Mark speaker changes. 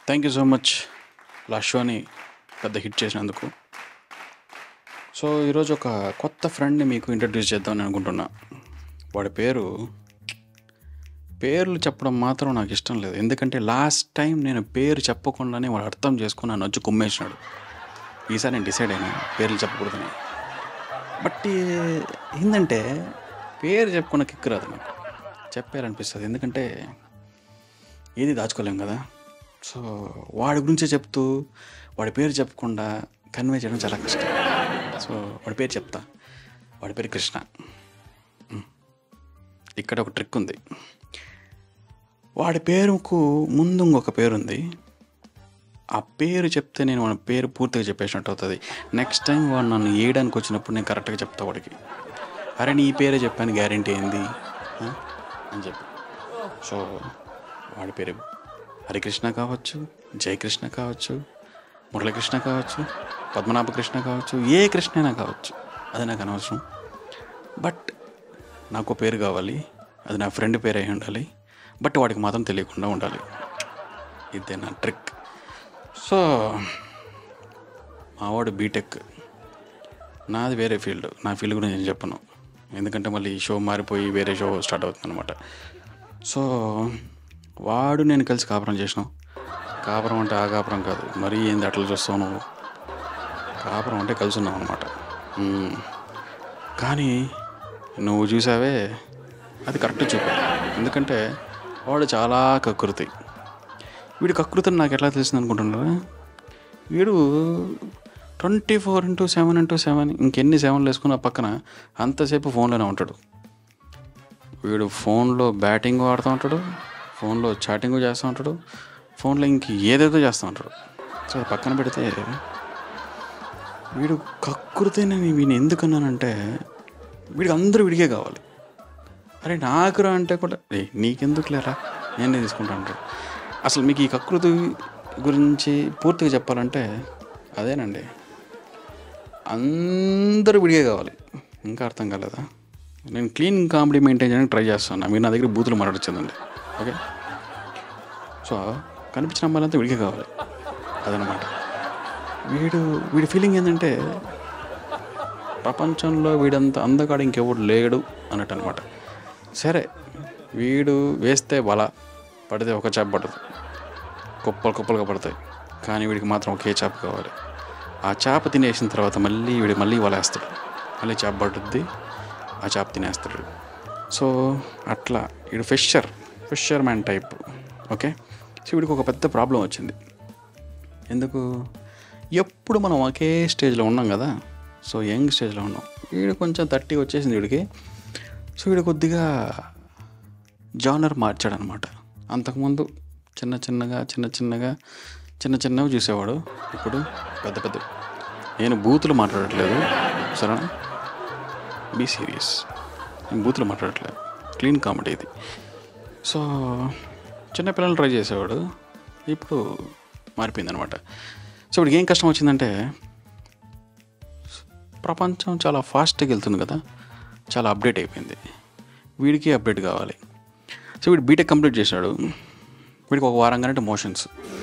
Speaker 1: Thank you so much last షోని పెద్ద hit చేసినందుకు సో ఈరోజు ఒక కొత్త ఫ్రెండ్ని మీకు ఇంట్రడ్యూస్ చేద్దామని అనుకుంటున్నా వాడి పేరు పేర్లు చెప్పడం మాత్రం నాకు ఇష్టం లేదు ఎందుకంటే లాస్ట్ టైం నేను పేరు చెప్పకుండానే వాడు అర్థం చేసుకుని నన్ను వచ్చి కుమ్మేసినాడు ఈసారి నేను డిసైడ్ అయినా పేర్లు చెప్పకూడదని బట్ ఈ- ఏంటంటే పేరు చెప్పుకున్న కిక్ రాదు నాకు చెప్పారనిపిస్తుంది ఎందుకంటే ఏది దాచుకోలేం కదా సో వాడి గురించే చెప్తూ వాడి పేరు చెప్పకుండా కన్వే చేయడం చాలా కష్టం సో వాడి పేరు చెప్తా వాడి పేరు కృష్ణ ఉమ్. ఇక్కడ ఒక ట్రిక్ ఉంది వాడి పేరుకు ముందు ఇంకొక పేరు ఉంది ఆ పేరు చెప్తే నేను వాడి పేరు పూర్తిగా చెప్పేసినట్టు అవుతుంది నెక్స్ట్ టైం వాడు నన్ను వేయడానికి వచ్చినప్పుడు నేను కరెక్ట్గా చెప్తా వాడికి అరే నీ పేరే చెప్పాను గ్యారంటీ ఏంది ఆ? అని చెప్పి సో వాడి పేరు హరికృష్ణ కావచ్చు జయకృష్ణ కావచ్చు మురళీకృష్ణ కావచ్చు పద్మనాభ కృష్ణ కావచ్చు ఏ కృష్ణ అయినా కావచ్చు అది నాకు అనవసరం బట్ నాకు పేరు కావాలి అది నా ఫ్రెండ్ పేరు అయి ఉండాలి బట్ వాడికి మాత్రం తెలియకుండా ఉండాలి ఇదే నా ట్రిక్ సో మావాడు బీటెక్ నాది వేరే ఫీల్డ్ నా ఫీల్డ్ గురించి నేను చెప్పను ఎందుకంటే మళ్ళీ ఈ షో మారిపోయి వేరే షో స్టార్ట్ అవుతుంది అనమాట సో వాడు నేను కలిసి కాపురం చేసినాం కాపురం అంటే ఆ కాపురం కాదు మరీ ఏంది అట్లా చూస్తావు నువ్వు కాపురం అంటే కలిసి ఉన్నాం అనమాట కానీ నువ్వు చూసావే అది కరెక్ట్ చూపా ఎందుకంటే వాడు చాలా కకృతి వీడి కకృతిని నాకు ఎట్లా తెలిసింది అనుకుంటున్నారా వీడు twenty four into seven into seven ఇంకెన్ని సెవెన్లు వేసుకున్న పక్కన అంతసేపు ఫోన్లోనే ఉంటాడు వీడు ఫోన్లో బ్యాటింగ్ ఆడుతూ ఉంటాడు ఫోన్లో చాటింగ్ చేస్తూ ఉంటాడు ఫోన్లో ఇంక ఏదేదో చేస్తూ ఉంటాడు సో అది పక్కన పెడితే వీడు కకృతిని వీడిని ఎందుకన్నానంటే వీడికి అందరూ విడిగే కావాలి అరే నాకురా అంటే కూడా ఏ నీకెందుకు లేరా నేనే తీసుకుంటా అంటాడు అసలు మీకు ఈ కకృతి గురించి పూర్తిగా చెప్పాలంటే అదేనండి అందరూ విడిగే కావాలి ఇంకా అర్థం కాలేదా నేను క్లీన్ కామెడీ మెయింటైన్ చేయడానికి ట్రై చేస్తాను మీరు నా దగ్గర బూతులు మాట్లాడొచ్చిందండి ఓకే సో కనిపించిన అమ్మాయిలంతా విడిగే కావాలి అదనమాట వీడు వీడి ఫీలింగ్ ఏంటంటే ప్రపంచంలో వీడంత అందగాడు ఇంకెవడు లేడు అన్నట్టు అనమాట సరే వీడు వేస్తే వల పడితే ఒక చేప పడదు కుప్పలు కుప్పలుగా పడతాయి కానీ వీడికి మాత్రం ఒకే చేప కావాలి ఆ చేప తినేసిన తర్వాత మళ్ళీ వీడు మళ్ళీ వలేస్తాడు మళ్ళీ చేప పడుద్ది ఆ చేప తినేస్తాడు సో అట్లా వీడు fisher fisherman type okay so వీడికి ఒక పెద్ద ప్రాబ్లం వచ్చింది ఎందుకు ఎప్పుడు మనం ఒకే స్టేజ్లో ఉన్నాం కదా సో యంగ్ స్టేజ్లో ఉన్నాం వీడు కొంచెం థర్టీ వచ్చేసింది వీడికి సో వీడు కొద్దిగా జానర్ మార్చాడు అనమాట అంతకుముందు చిన్న చిన్నగా చిన్న చిన్నగా చిన్న చిన్నవి చూసేవాడు ఇప్పుడు పెద్ద పెద్ద నేను బూతులు మాట్లాడట్లేదు సరేనా బీ సీరియస్ నేను బూతులు మాట్లాడట్లేదు క్లీన్ కామెడీ ఇది సో చిన్నపిల్లలు ట్రై చేసేవాడు ఇప్పుడు మారిపోయింది అనమాట సో ఇప్పుడు ఏం కష్టం వచ్చిందంటే ప్రపంచం చాలా ఫాస్ట్గా వెళ్తుంది కదా చాలా అప్డేట్ అయిపోయింది వీడికి అప్డేట్ కావాలి సో వీడు బీటెక్ కంప్లీట్ చేశాడు వీడికి ఒక వారంగానే మోషన్స్